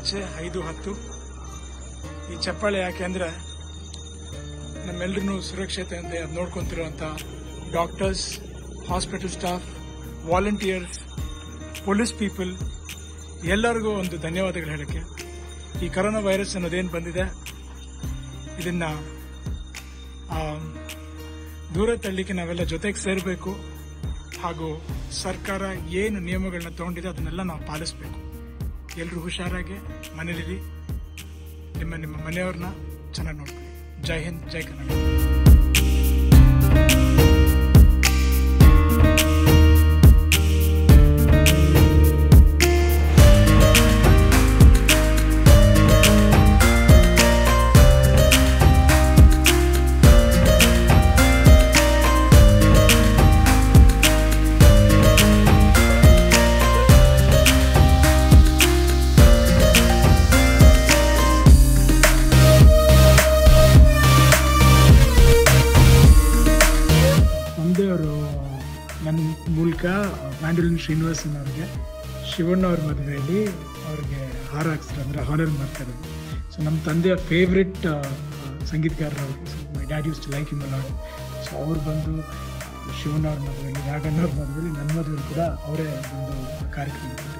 ಆಚೆ ಐದು ಹತ್ತು ಈ ಚಪ್ಪಾಳೆ ಯಾಕೆ ಅಂದ್ರೆ ನಮ್ಮೆಲ್ಲರೂ ಸುರಕ್ಷತೆಯಿಂದ ನೋಡ್ಕೊಂತಿರುವಂಥ doctors hospital staff volunteers police people ಎಲ್ಲರಿಗೂ ಒಂದು ಧನ್ಯವಾದಗಳು ಹೇಳಕ್ಕೆ ಈ ಕರೋನಾ ವೈರಸ್ ಅನ್ನೋದೇನು ಬಂದಿದೆ ಇದನ್ನ ಆ, ದೂರ ತಳ್ಳಲಿಕ್ಕೆ ನಾವೆಲ್ಲ ಜೊತೆಗೆ ಸೇರಬೇಕು ಹಾಗೂ ಸರ್ಕಾರ ಏನು ನಿಯಮಗಳನ್ನ ತಗೊಂಡಿದೆ ಅದನ್ನೆಲ್ಲ ನಾವು ಪಾಲಿಸಬೇಕು ಎಲ್ಲರೂ ಹುಷಾರಾಗಿ ಮನೇಲಿರಿ ನಿಮ್ಮ ನಿಮ್ಮ ಮನೆಯವ್ರನ್ನ ಚೆನ್ನಾಗಿ ನೋಡ್ಕೊಳ್ಳಿ ಜೈ ಹಿಂದ್ ಜೈ ಕನ್ನಡ ತಂದೆಯವರು ನನ್ನ ಮೂಲಕ ಮ್ಯಾಂಡಲಿನ್ ಶ್ರೀನಿವಾಸನ್ ಅವ್ರಿಗೆ ಶಿವಣ್ಣ ಅವ್ರ ಮದುವೆಯಲ್ಲಿ ಅವ್ರಿಗೆ ಹಾರ ಹಾಕ್ಸ್ತಾರೆ ಅಂದರೆ ಹಾನರ್ ಮಾಡ್ತಾರೆ ಸೊ ನಮ್ಮ ತಂದೆಯ ಫೇವ್ರೆಟ್ ಸಂಗೀತಗಾರರು ಅವರು so my dad used to like him lot so ಅವ್ರು ಬಂದು ಶಿವಣ್ಣ ಅವ್ರ ಮದುವೆಯಲ್ಲಿ ನಾಗಣ್ಣ ಅವ್ರ ಮದುವೆಯಲ್ಲಿ ನನ್ನ ಮದುವೆಯಲ್ಲಿ ಕೂಡ ಅವರೇ ಒಂದು ಕಾರ್ಯಕ್ರಮ